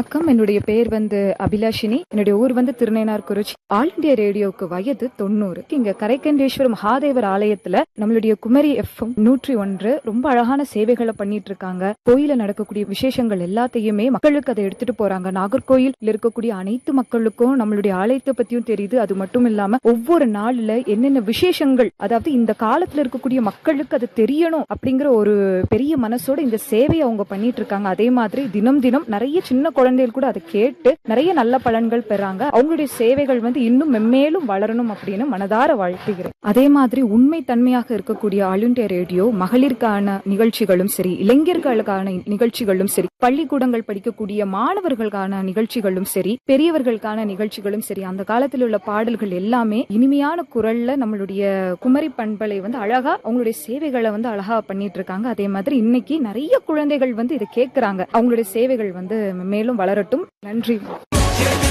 வணக்கம் என்னுடைய பேர் வந்து அபிலாஷினி என்னுடைய ஊர் வந்து திருநேனார்குறிச்சி ஆல் இந்தியா ரேடியோவுக்கு வயது தொண்ணூறு இங்க கரைக்கண்டேஸ்வரம் மகாதேவர் ஆலயத்துல நம்மளுடைய குமரி எஃப்எம் நூற்றி ஒன்று ரொம்ப அழகான சேவைகளை பண்ணிட்டு இருக்காங்க கோயில நடக்கக்கூடிய விசேஷங்கள் எல்லாத்தையுமே மக்களுக்கு அதை எடுத்துட்டு போறாங்க நாகர்கோயில் இருக்கக்கூடிய அனைத்து மக்களுக்கும் நம்மளுடைய ஆலயத்தை பத்தியும் தெரியுது அது மட்டும் இல்லாம ஒவ்வொரு நாள்ல என்னென்ன விசேஷங்கள் அதாவது இந்த காலத்துல இருக்கக்கூடிய மக்களுக்கு அது தெரியணும் அப்படிங்கிற ஒரு பெரிய மனசோட இந்த சேவையை அவங்க பண்ணிட்டு இருக்காங்க அதே மாதிரி தினம் தினம் நிறைய சின்ன குழந்தைகள் கூட அதை கேட்டு நிறைய நல்ல பலன்கள் பெறாங்க அவங்களுடைய சேவைகள் வந்து இன்னும் மென்மேலும் வளரணும் அப்படின்னு மனதார வாழ்த்துகிறேன் அதே மாதிரி உண்மை தன்மையாக இருக்கக்கூடிய ஆல் இண்டியா ரேடியோ மகளிருக்கான நிகழ்ச்சிகளும் சரி இளைஞர்களுக்கான நிகழ்ச்சிகளும் சரி பள்ளிக்கூடங்கள் படிக்கக்கூடிய மாணவர்களுக்கான நிகழ்ச்சிகளும் சரி பெரியவர்களுக்கான நிகழ்ச்சிகளும் சரி அந்த காலத்தில் உள்ள பாடல்கள் எல்லாமே இனிமையான குரல்ல நம்மளுடைய குமரி பண்பலை வந்து அழகா அவங்களுடைய சேவைகளை வந்து அழகா பண்ணிட்டு இருக்காங்க அதே மாதிரி இன்னைக்கு நிறைய குழந்தைகள் வந்து இதை கேட்கறாங்க அவங்களுடைய சேவைகள் வந்து மேலும் வளரட்டும் நன்றி